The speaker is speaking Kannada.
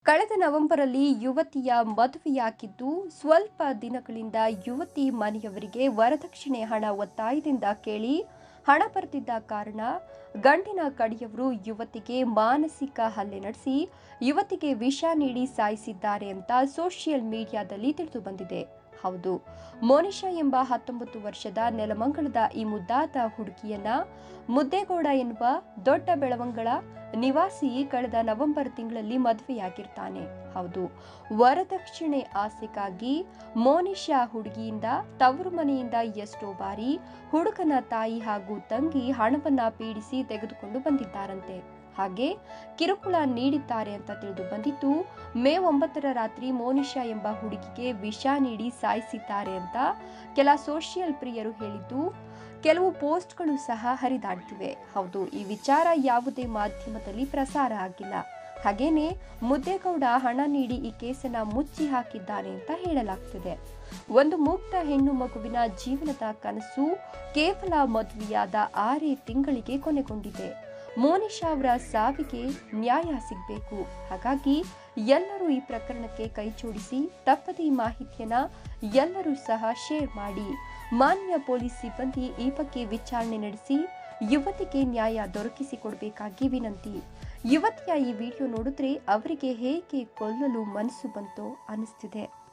ಕಳೆದ ನವೆಂಬರಲ್ಲಿ ಯುವತಿಯ ಮದುವೆಯಾಗಿದ್ದು ಸ್ವಲ್ಪ ದಿನಗಳಿಂದ ಯುವತಿ ಮನೆಯವರಿಗೆ ವರದಕ್ಷಿಣೆ ಹಣ ಒತ್ತಾಯದಿಂದ ಕೇಳಿ ಹಣ ಬರೆದಿದ್ದ ಕಾರಣ ಗಂಡಿನ ಕಡೆಯವರು ಯುವತಿಗೆ ಮಾನಸಿಕ ಹಲ್ಲೆ ನಡೆಸಿ ಯುವತಿಗೆ ವಿಷ ನೀಡಿ ಸಾಯಿಸಿದ್ದಾರೆ ಅಂತ ಸೋಷಿಯಲ್ ಮೀಡಿಯಾದಲ್ಲಿ ತಿಳಿದು ಬಂದಿದೆ ಹೌದು ಮೋನಿಶಾ ಎಂಬ ಹತ್ತೊಂಬತ್ತು ವರ್ಷದ ನೆಲಮಂಗಲದ ಈ ಮುದ್ದಾದ ಹುಡುಗಿಯನ್ನ ಮುದ್ದೇಗೌಡ ಎನ್ನುವ ದೊಡ್ಡ ಬೆಳವಂಗಳ ನಿವಾಸಿ ಕಳೆದ ನವೆಂಬರ್ ತಿಂಗಳಲ್ಲಿ ಮದುವೆಯಾಗಿರ್ತಾನೆ ಹೌದು ವರದಕ್ಷಿಣೆ ಆಸೆಗಾಗಿ ಮೋನಿಶಾ ಹುಡುಗಿಯಿಂದ ತವರು ಮನೆಯಿಂದ ಎಷ್ಟೋ ಬಾರಿ ಹುಡುಗನ ತಾಯಿ ಹಾಗೂ ತಂಗಿ ಹಣವನ್ನ ಪೀಡಿಸಿ ತೆಗೆದುಕೊಂಡು ಬಂದಿದ್ದಾರಂತೆ ಹಾಗೆ ಕಿರುಕುಳ ನೀಡಿದ್ದಾರೆ ಅಂತ ತಿಳಿದು ಬಂದಿದ್ದು ಮೇ ಒಂಬತ್ತರ ರಾತ್ರಿ ಮೋನಿಶಾ ಎಂಬ ಹುಡುಗಿಗೆ ವಿಷ ನೀಡಿ ಸಾಯಿಸಿದ್ದಾರೆ ಅಂತ ಕೆಲ ಸೋಷಿಯಲ್ ಪ್ರಿಯರು ಹೇಳಿದ್ದು ಕೆಲವು ಪೋಸ್ಟ್ಗಳು ಸಹ ಹರಿದಾಡ್ತಿವೆ ಹೌದು ಈ ವಿಚಾರ ಯಾವುದೇ ಮಾಧ್ಯಮದಲ್ಲಿ ಪ್ರಸಾರ ಆಗಿಲ್ಲ ಹಾಗೇನೆ ಮುದ್ದೇಗೌಡ ಹಣ ನೀಡಿ ಈ ಕೇಸನ್ನ ಮುಚ್ಚಿ ಹಾಕಿದ್ದಾನೆ ಅಂತ ಹೇಳಲಾಗ್ತಿದೆ ಒಂದು ಮುಕ್ತ ಹೆಣ್ಣು ಮಗುವಿನ ಜೀವನದ ಕನಸು ಕೇವಲ ಮದುವೆಯಾದ ಆರೇ ತಿಂಗಳಿಗೆ ಕೊನೆಗೊಂಡಿದೆ ಮೋನಿಶಾ ಅವರ ಸಾವಿಗೆ ನ್ಯಾಯ ಸಿಗಬೇಕು ಹಾಗಾಗಿ ಎಲ್ಲರೂ ಈ ಪ್ರಕರಣಕ್ಕೆ ಕೈ ಜೋಡಿಸಿ ತಪ್ಪದೇ ಈ ಮಾಹಿತಿಯನ್ನ ಎಲ್ಲರೂ ಸಹ ಶೇರ್ ಮಾಡಿ ಮಾನ್ಯ ಪೊಲೀಸ್ ಸಿಬ್ಬಂದಿ ಈ ಬಗ್ಗೆ ವಿಚಾರಣೆ ನಡೆಸಿ ಯುವತಿಗೆ ನ್ಯಾಯ ದೊರಕಿಸಿಕೊಡಬೇಕಾಗಿ ವಿನಂತಿ ಯುವತಿಯ ಈ ವಿಡಿಯೋ ನೋಡಿದ್ರೆ ಅವರಿಗೆ ಹೇಗೆ ಕೊಲ್ಲಲು ಮನಸ್ಸು ಬಂತೋ ಅನಿಸ್ತಿದೆ